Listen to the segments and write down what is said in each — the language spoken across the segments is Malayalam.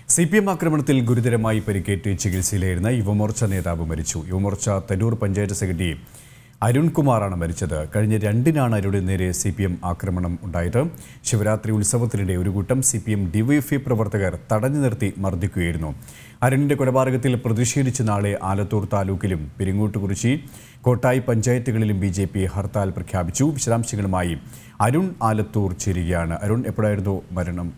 സി പി എം ആക്രമണത്തിൽ ഗുരുതരമായി പരിക്കേറ്റ് ചികിത്സയിലായിരുന്ന യുവമോർച്ച നേതാവ് മരിച്ചു യുവമോർച്ച തരൂർ പഞ്ചായത്ത് സെക്രട്ടറി അരുൺകുമാറാണ് മരിച്ചത് കഴിഞ്ഞ രണ്ടിനാണ് അരുണിന് നേരെ സി പി എം ആക്രമണം ഉണ്ടായത് ശിവരാത്രി ഉത്സവത്തിനിടെ ഒരു കൂട്ടം സി പി എം ഡിവൈഎഫ്ഐ പ്രവർത്തകർ തടഞ്ഞു നിർത്തി മർദ്ദിക്കുകയായിരുന്നു അരുണിന്റെ കൊലപാതകത്തിൽ പ്രതിഷേധിച്ച് നാളെ ആലത്തൂർ താലൂക്കിലും പെരിങ്ങോട്ടുകുറിച്ചി കോട്ടായി പഞ്ചായത്തുകളിലും ബി ജെ പി ഹർത്താൽ പ്രഖ്യാപിച്ചു വിശദാംശങ്ങളുമായി അരുൺ ആലത്തൂർ ചേരുകയാണ് അരുൺ എപ്പോഴായിരുന്നു മരണം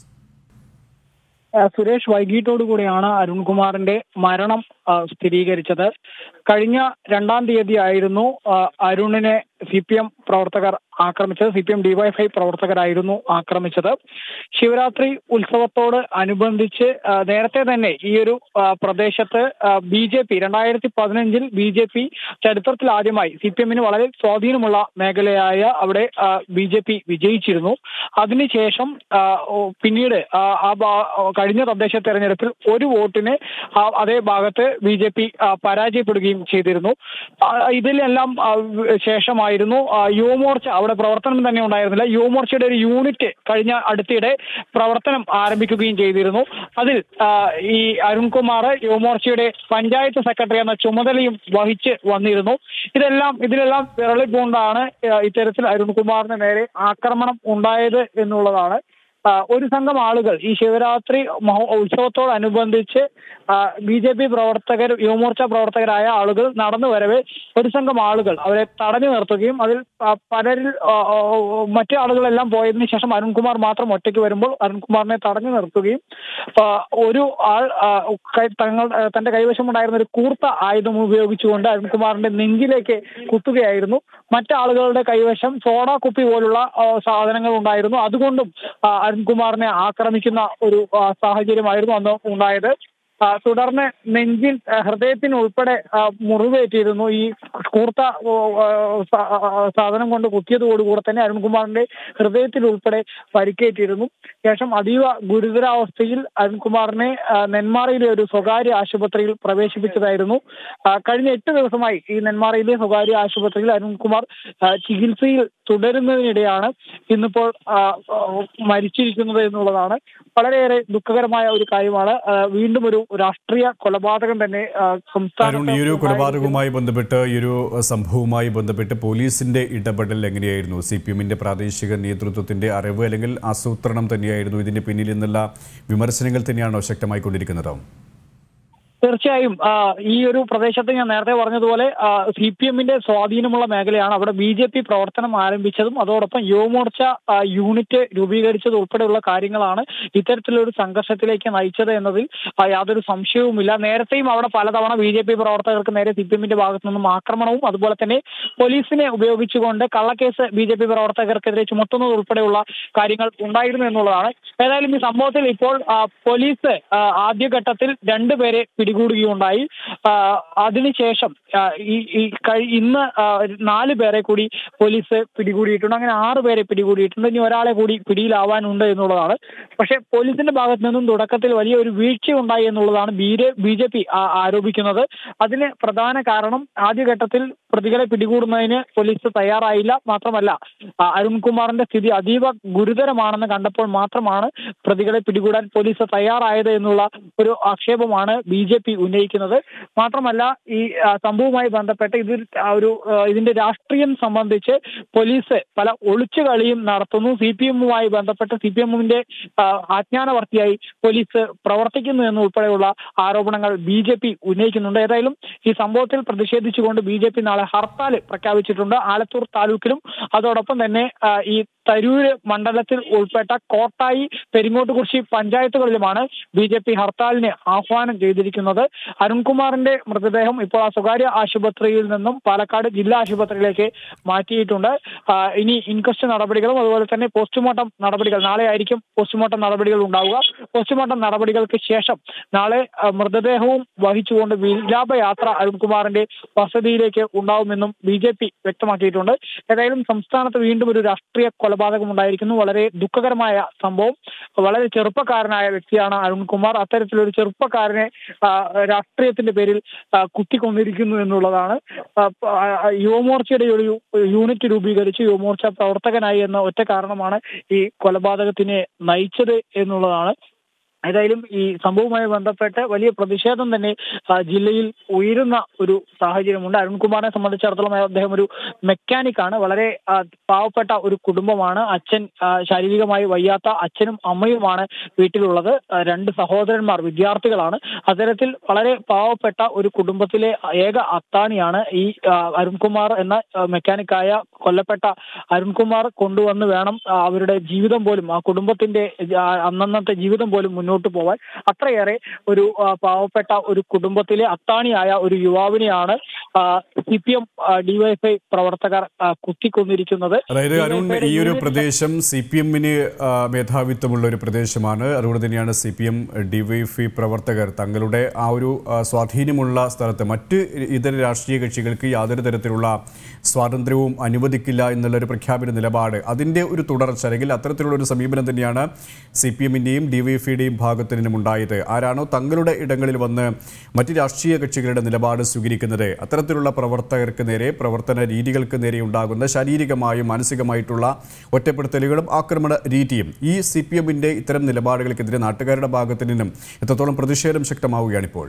ആ, സുരേഷ് വൈകിട്ടോടുകൂടിയാണ് അരുൺകുമാറിന്റെ മരണം ആ, സ്ഥിരീകരിച്ചത് കഴിഞ്ഞ രണ്ടാം തീയതി ആയിരുന്നു ആ, അരുണിനെ സി പി എം പ്രവർത്തകർ ആക്രമിച്ചത് സി പി എം ഡിവൈഎഫ്ഐ പ്രവർത്തകരായിരുന്നു ആക്രമിച്ചത് ശിവരാത്രി ഉത്സവത്തോട് അനുബന്ധിച്ച് ആ, നേരത്തെ തന്നെ ഈ ഒരു ആ, പ്രദേശത്ത് ബി ജെ പി രണ്ടായിരത്തി പതിനഞ്ചിൽ ബി ജെ പി ചരിത്രത്തിൽ ആദ്യമായി സി പി എമ്മിന് വളരെ സ്വാധീനമുള്ള മേഖലയായ അവിടെ ബി ജെ പി വിജയിച്ചിരുന്നു അതിനുശേഷം ആ, ഓ, പിന്നീട് ആ, ആ ഭാ- കഴിഞ്ഞ തദ്ദേശ തെരഞ്ഞെടുപ്പിൽ ഒരു വോട്ടിന് ആ, അതേ ഭാഗത്ത് ബി ജെ പി പരാജയപ്പെടുകയും ചെയ്തിരുന്നു ആ, ഇതിലെല്ലാം ആ, വ- ശേഷമായിരുന്നു ആ, യുവമോർച്ച അവിടെ പ്രവർത്തനം തന്നെ ഉണ്ടായിരുന്നില്ല യുവമോർച്ചയുടെ ഒരു യൂണിറ്റ് കഴിഞ്ഞ അടുത്തിടെ പ്രവർത്തനം ആരംഭിക്കുകയും ചെയ്തിരുന്നു അതിൽ ആ, ഈ അരുൺകുമാർ യുവമോർച്ചയുടെ പഞ്ചായത്ത് സെക്രട്ടറി എന്ന ചുമതലയും വഹിച്ച് വന്നിരുന്നു ഇതെല്ലാം ഇതിലെല്ലാം വിരളിപ്പൂണ്ടാണ് ആ, ഇത്തരത്തിൽ അരുൺകുമാറിന് നേരെ ആക്രമണം ഉണ്ടായത് എന്നുള്ളതാണ് ആ, ഒരു സംഘം ആളുകൾ ഈ ശിവരാത്രി മഹോ- ഉത്സവത്തോടനുബന്ധിച്ച് ബി ജെ പി പ്രവർത്തകർ യുവമോർച്ച പ്രവർത്തകരായ ആളുകൾ നടന്നു വരവെ ഒരു സംഘം ആളുകൾ അവരെ തടഞ്ഞു നിർത്തുകയും അതിൽ ആ, പലരിൽ ആ, ആ, മറ്റു ആളുകളെല്ലാം പോയതിനു ശേഷം അരുൺകുമാർ മാത്രം ഒറ്റയ്ക്ക് വരുമ്പോൾ അരുൺകുമാറിനെ തടഞ്ഞു നിർത്തുകയും ആ, ഒരു ആൾ ആ, കൈ- തങ്ങൾ ആ, തന്റെ കൈവശമുണ്ടായിരുന്ന ഒരു കൂർത്ത ആയുധം ഉപയോഗിച്ചുകൊണ്ട് അരുൺകുമാറിന്റെ നെഞ്ചിലേക്ക് കുത്തുകയായിരുന്നു മറ്റാളുകളുടെ കൈവശം സോഡ കുപ്പി പോലുള്ള ആ, സാധനങ്ങൾ ഉണ്ടായിരുന്നു അതുകൊണ്ടും ആ, അരുൺകുമാറിനെ ആക്രമിക്കുന്ന ഒരു ആ, സാഹചര്യമായിരുന്നു അന്ന് ഉണ്ടായത് ആ, തുടർന്ന് നെഞ്ചിൽ ആ, ഹൃദയത്തിന് ഉൾപ്പെടെ ആ, മുറിവേറ്റിരുന്നു ഈ കൂർത്ത ഓ, ആ, സ- ആ, സാധനം കൊണ്ട് കുത്തിയതോടുകൂടെ തന്നെ അരുൺകുമാറിന്റെ ഹൃദയത്തിൽ ഉൾപ്പെടെ പരിക്കേറ്റിരുന്നു ശേഷം അതീവ ഗുരുതരാവസ്ഥയിൽ അരുൺകുമാറിനെ ആ, നെന്മാറയിലെ ഒരു സ്വകാര്യ ആശുപത്രിയിൽ പ്രവേശിപ്പിച്ചതായിരുന്നു ആ, കഴിഞ്ഞ എട്ട് ദിവസമായി ഈ നെന്മാറയിലെ സ്വകാര്യ ആശുപത്രിയിൽ അരുൺകുമാർ ആ, ചികിത്സയിൽ തുടരുന്നതിനിടെയാണ് ഇന്നിപ്പോൾ ആ, ആ, മരിച്ചിരിക്കുന്നത് എന്നുള്ളതാണ് വളരെയേറെ ദുഃഖകരമായ ഒരു കാര്യമാണ് ആ, വീണ്ടും ഒരു രാഷ്ട്രീയ കൊലപാതകം തന്നെ ആ, അരുൺ സംസ്ഥാനത്ത് ഈ ഒരു ഉണ്ടായിരിക്കുന്നു. കൊലപാതകവുമായി ബന്ധപ്പെട്ട് ഈ ഒരു സംഭവവുമായി ബന്ധപ്പെട്ട് പോലീസിന്റെ ഇടപെടൽ എങ്ങനെയായിരുന്നു സി പി എമ്മിന്റെ പ്രാദേശിക നേതൃത്വത്തിന്റെ അറിവ് അല്ലെങ്കിൽ ആസൂത്രണം തന്നെയായിരുന്നു ഇതിന്റെ പിന്നിൽ നിന്നുള്ള വിമർശനങ്ങൾ തന്നെയാണോ ശക്തമായിക്കൊണ്ടിരിക്കുന്നത് തീർച്ചയായും ആ, ഈ ഒരു പ്രദേശത്ത് ഞാൻ നേരത്തെ പറഞ്ഞതുപോലെ സി പി എമ്മിന്റെ സ്വാധീനമുള്ള മേഖലയാണ് അവിടെ ബി ജെ പി പ്രവർത്തനം ആരംഭിച്ചതും അതോടൊപ്പം യുവമോർച്ച ആ, യൂണിറ്റ് രൂപീകരിച്ചത് ഉൾപ്പെടെയുള്ള കാര്യങ്ങളാണ് ഇത്തരത്തിലൊരു സംഘർഷത്തിലേക്ക് നയിച്ചത് എന്നതിൽ ആ, യാതൊരു സംശയവുമില്ല നേരത്തെയും അവിടെ പലതവണ ബി ജെ പി പ്രവർത്തകർക്ക് നേരെ സി പി എമ്മിന്റെ ഭാഗത്തു നിന്നും ആക്രമണവും അതുപോലെ തന്നെ പോലീസിനെ ഉപയോഗിച്ചുകൊണ്ട് കള്ളക്കേസ് ബി ജെ പി പ്രവർത്തകർക്കെതിരെ ചുമത്തുന്നത് ഉൾപ്പെടെയുള്ള കാര്യങ്ങൾ ഉണ്ടായിരുന്നു എന്നുള്ളതാണ് ഏതായാലും ഈ സംഭവത്തിൽ ഇപ്പോൾ ആ, പോലീസ് ആ, ആദ്യഘട്ടത്തിൽ രണ്ടുപേരെ പിടികൂടുകയുണ്ടായി ആ, അതിനുശേഷം ആ, ഈ ഈ കഴി- ഇന്ന് ആ, നാല് പേരെ കൂടി പോലീസ് പിടികൂടിയിട്ടുണ്ട് അങ്ങനെ ആറ് പേരെ പിടികൂടിയിട്ടുണ്ട് ഇനി ഒരാളെ കൂടി പിടിയിലാവാനുണ്ട് എന്നുള്ളതാണ് പക്ഷേ പോലീസിന്റെ ഭാഗത്ത് നിന്നും തുടക്കത്തിൽ വലിയ ഒരു വീഴ്ച ഉണ്ടായി എന്നുള്ളതാണ് ബി ജെ പി ആരോപിക്കുന്നത് അതിന് പ്രധാന കാരണം ആദ്യഘട്ടത്തിൽ പ്രതികളെ പിടികൂടുന്നതിന് പോലീസ് തയ്യാറായില്ല മാത്രമല്ല ആ, അരുൺകുമാറിന്റെ സ്ഥിതി അതീവ ഗുരുതരമാണെന്ന് കണ്ടപ്പോൾ മാത്രമാണ് പ്രതികളെ പിടികൂടാൻ പോലീസ് തയ്യാറായത് എന്നുള്ള ഒരു ആക്ഷേപമാണ് ബി ജെ പി ഉന്നയിക്കുന്നത് മാത്രമല്ല ഈ ആ, സംഭവവുമായി ബന്ധപ്പെട്ട് ഇതിൽ ആ ഒരു ആ, ഇതിന്റെ രാഷ്ട്രീയം സംബന്ധിച്ച് പോലീസ് പല ഒളിച്ചുകളിയും നടത്തുന്നു സി പി എമ്മുമായി ബന്ധപ്പെട്ട് സി പി എമ്മിന്റെ ആജ്ഞാനവർത്തിയായി പോലീസ് പ്രവർത്തിക്കുന്നു എന്നുൾപ്പെടെയുള്ള ആരോപണങ്ങൾ ബി ജെ പി ഉന്നയിക്കുന്നുണ്ട് ഏതായാലും ഈ സംഭവത്തിൽ പ്രതിഷേധിച്ചുകൊണ്ട് ബി ജെ പി നാളെ ഹർത്താൽ പ്രഖ്യാപിച്ചിട്ടുണ്ട് ആലത്തൂർ താലൂക്കിലും അതോടൊപ്പം തന്നെ ആ, ഈ തരൂര് മണ്ഡലത്തിൽ ഉൾപ്പെട്ട കോട്ടായി പെരിങ്ങോട്ടുകുറിശി പഞ്ചായത്തുകളിലുമാണ് ബി ജെ പി ഹർത്താലിന് ആഹ്വാനം ചെയ്തിരിക്കുന്നത് അരുൺകുമാറിന്റെ മൃതദേഹം ഇപ്പോൾ ആ സ്വകാര്യ ആശുപത്രിയിൽ നിന്നും പാലക്കാട് ജില്ലാ ആശുപത്രിയിലേക്ക് മാറ്റിയിട്ടുണ്ട് ആ, ഇനി ഇൻക്വസ്റ്റ് നടപടികളും അതുപോലെ തന്നെ പോസ്റ്റ്മോർട്ടം നടപടികൾ നാളെ ആയിരിക്കും പോസ്റ്റ്മോർട്ടം നടപടികൾ ഉണ്ടാവുക പോസ്റ്റ്മോർട്ടം നടപടികൾക്ക് ശേഷം നാളെ ആ, മൃതദേഹവും വഹിച്ചുകൊണ്ട് വിലാപയാത്ര അരുൺകുമാറിന്റെ വസതിയിലേക്ക് ഉണ്ടാവുമെന്നും ബി ജെ പി വ്യക്തമാക്കിയിട്ടുണ്ട് ഏതായാലും സംസ്ഥാനത്ത് വീണ്ടും ഒരു രാഷ്ട്രീയ കൊലപാതകം ഉണ്ടായിരിക്കുന്നു വളരെ ദുഃഖകരമായ സംഭവം വളരെ ചെറുപ്പക്കാരനായ വ്യക്തിയാണ് അരുൺകുമാർ അത്തരത്തിലൊരു ചെറുപ്പക്കാരനെ ആ, രാഷ്ട്രീയത്തിന്റെ പേരിൽ ആ, കുത്തിക്കൊന്നിരിക്കുന്നു എന്നുള്ളതാണ് ആ, പ- ആ, യുവമോർച്ചയുടെ ഒരു യൂണിറ്റ് രൂപീകരിച്ച് യുവമോർച്ച പ്രവർത്തകനായി എന്ന ഒറ്റ കാരണമാണ് ഈ കൊലപാതകത്തിനെ നയിച്ചത് എന്നുള്ളതാണ് ഏതായാലും ഈ സംഭവവുമായി ബന്ധപ്പെട്ട് വലിയ പ്രതിഷേധം തന്നെ ആ, ജില്ലയിൽ ഉയരുന്ന ഒരു സാഹചര്യമുണ്ട് അരുൺകുമാറിനെ സംബന്ധിച്ചിടത്തോളം അദ്ദേഹം ഒരു മെക്കാനിക്കാണ് വളരെ ആ, പാവപ്പെട്ട ഒരു കുടുംബമാണ് അച്ഛൻ ആ, ശാരീരികമായി വയ്യാത്ത അച്ഛനും അമ്മയുമാണ് വീട്ടിലുള്ളത് ആ, രണ്ട് സഹോദരന്മാർ വിദ്യാർത്ഥികളാണ് അത്തരത്തിൽ വളരെ പാവപ്പെട്ട ഒരു കുടുംബത്തിലെ ഏക അത്താണിയാണ് ഈ ആ, അരുൺകുമാർ എന്ന ആ, മെക്കാനിക്കായ കൊല്ലപ്പെട്ട അരുൺകുമാർ കൊണ്ടുവന്ന് വേണം ആ, അവരുടെ ജീവിതം പോലും ആ കുടുംബത്തിന്റെ ആ, അന്നന്നത്തെ ജീവിതം പോലും മുന്നോട്ട് പോവാൻ അത്രയേറെ ഒരു ആ, പാവപ്പെട്ട ഒരു കുടുംബത്തിലെ അത്താണിയായ ഒരു യുവാവിനെയാണ് സി പി എം ഡിവൈഎഫ്ഐ പ്രവർത്തകർ ആ, കുത്തിക്കൊന്നിരിക്കുന്നത് അതായത് അരുൺ DYFI ഈ ഒരു യൂണിറ്റ് പ്രദേശം സി പി എമ്മിന് മേധാവിത്വമുള്ള ഒരു പ്രദേശമാണ് അതുകൊണ്ട് തന്നെയാണ് സി പി എം ഡിവൈഎഫ്ഐ പ്രവർത്തകർ തങ്ങളുടെ ആ ഒരു ആ, സ്വാധീനമുള്ള സ്ഥലത്ത് മറ്റ് ഇതര രാഷ്ട്രീയ കക്ഷികൾക്ക് യാതൊരു തരത്തിലുള്ള സ്വാതന്ത്ര്യവും അനുവദിക്കില്ല എന്നുള്ളൊരു പ്രഖ്യാപിത നിലപാട് അതിൻ്റെ ഒരു തുടർച്ച അല്ലെങ്കിൽ അത്തരത്തിലുള്ള ഒരു സമീപനം തന്നെയാണ് സി പി എമ്മിൻ്റെയും ഡിവൈഎഫ്ഐയുടെയും ഭാഗത്തു നിന്നും ഉണ്ടായത് ആരാണോ തങ്ങളുടെ ഇടങ്ങളിൽ വന്ന് മറ്റ് രാഷ്ട്രീയ കക്ഷികളുടെ നിലപാട് സ്വീകരിക്കുന്നത് അത്തരത്തിലുള്ള പ്രവർത്തകർക്ക് നേരെ പ്രവർത്തന രീതികൾക്ക് നേരെ ഉണ്ടാകുന്ന ശാരീരികമായും മാനസികമായിട്ടുള്ള ഒറ്റപ്പെടുത്തലുകളും ആക്രമണ രീതിയും ഈ സി പി എമ്മിൻ്റെ ഇത്തരം നിലപാടുകൾക്കെതിരെ നാട്ടുകാരുടെ ഭാഗത്തു നിന്നും എത്രത്തോളം പ്രതിഷേധം ശക്തമാവുകയാണ് ഇപ്പോൾ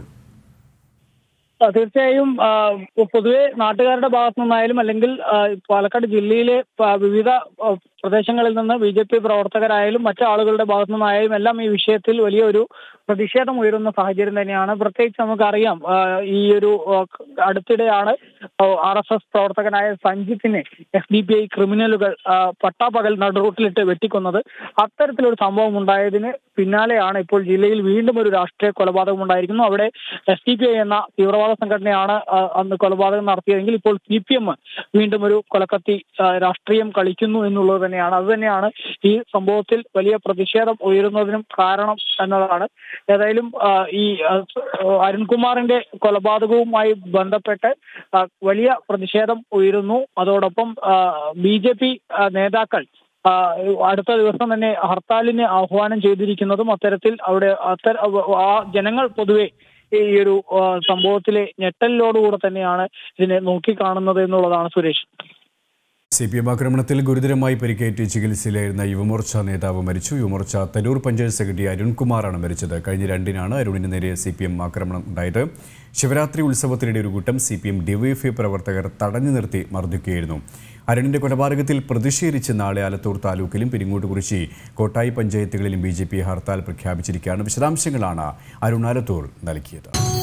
ആ, തീർച്ചയായും ആ, പൊതുവെ നാട്ടുകാരുടെ ഭാഗത്തു നിന്നായാലും അല്ലെങ്കിൽ ആ, പാലക്കാട് ജില്ലയിലെ ആ, വിവിധ ആ, പ്രദേശങ്ങളിൽ നിന്ന് ബി ജെ പി പ്രവർത്തകരായാലും മറ്റു ആളുകളുടെ ഭാഗത്തു നിന്നായാലും എല്ലാം ഈ വിഷയത്തിൽ വലിയൊരു പ്രതിഷേധം ഉയരുന്ന സാഹചര്യം തന്നെയാണ് പ്രത്യേകിച്ച് നമുക്കറിയാം ആ, ഈ ഒരു ആ, അടുത്തിടെയാണ് ആർ എസ് എസ് പ്രവർത്തകനായ സഞ്ജിത്തിനെ എസ് ഡി പി ഐ ക്രിമിനലുകൾ ആ, പട്ടാപ്പകൽ നടുറൂട്ടിലിട്ട് വെട്ടിക്കൊന്നത് അത്തരത്തിലൊരു സംഭവം ഉണ്ടായതിന് പിന്നാലെയാണ് ഇപ്പോൾ ജില്ലയിൽ വീണ്ടും ഒരു രാഷ്ട്രീയ കൊലപാതകം ഉണ്ടായിരിക്കുന്നു അവിടെ എസ് ഡി പി ഐ എന്ന തീവ്രവാദ സംഘടനയാണ് ആ, അന്ന് കൊലപാതകം നടത്തിയതെങ്കിൽ ഇപ്പോൾ സി പി എം വീണ്ടും ഒരു കൊലക്കത്തി ആ, രാഷ്ട്രീയം കളിക്കുന്നു എന്നുള്ളത് തന്നെയാണ് അത് തന്നെയാണ് ഈ സംഭവത്തിൽ വലിയ പ്രതിഷേധം ഉയരുന്നതിനും കാരണം എന്നതാണ് ഏതായാലും ആ, ഈ ആ, അരുൺകുമാറിന്റെ കൊലപാതകവുമായി ബന്ധപ്പെട്ട് ആ, വലിയ പ്രതിഷേധം ഉയരുന്നു അതോടൊപ്പം ബി ജെ പി നേതാക്കൾ ആ, അടുത്ത ദിവസം തന്നെ ഹർത്താലിന് ആഹ്വാനം ചെയ്തിരിക്കുന്നതും അത്തരത്തിൽ അവിടെ അത്തര ആ ജനങ്ങൾ പൊതുവെ ഈ ഒരു ആ, സംഭവത്തിലെ ഞെട്ടലിനോടുകൂടെ തന്നെയാണ് ഇതിനെ നോക്കിക്കാണുന്നത് എന്നുള്ളതാണ് സുരേഷ് സി പി എം ആക്രമണത്തിൽ ഗുരുതരമായി പരിക്കേറ്റ് ചികിത്സയിലായിരുന്ന യുവമോർച്ച നേതാവ് മരിച്ചു യുവമോർച്ച തരൂർ പഞ്ചായത്ത് സെക്രട്ടറി അരുൺകുമാറാണ് മരിച്ചത് കഴിഞ്ഞ രണ്ടിനാണ് അരുണിന് നേരെ സി പി എം ആക്രമണം ഉണ്ടായത് ശിവരാത്രി ഉത്സവത്തിനിടെ ഒരു കൂട്ടം സി പി എം ഡിവൈഎഫ്ഐ പ്രവർത്തകർ തടഞ്ഞു നിർത്തി മർദ്ദിക്കുകയായിരുന്നു അരുണിന്റെ കൊലപാതകത്തിൽ പ്രതിഷേധിച്ച് നാളെ ആലത്തൂർ താലൂക്കിലും പെരിങ്ങോട്ടുകുറിശി കോട്ടായി പഞ്ചായത്തുകളിലും ബി ജെ പി ഹർത്താൽ പ്രഖ്യാപിച്ചിരിക്കുകയാണ് വിശദാംശങ്ങളാണ് അരുൺ ആലത്തൂർ നൽകിയത്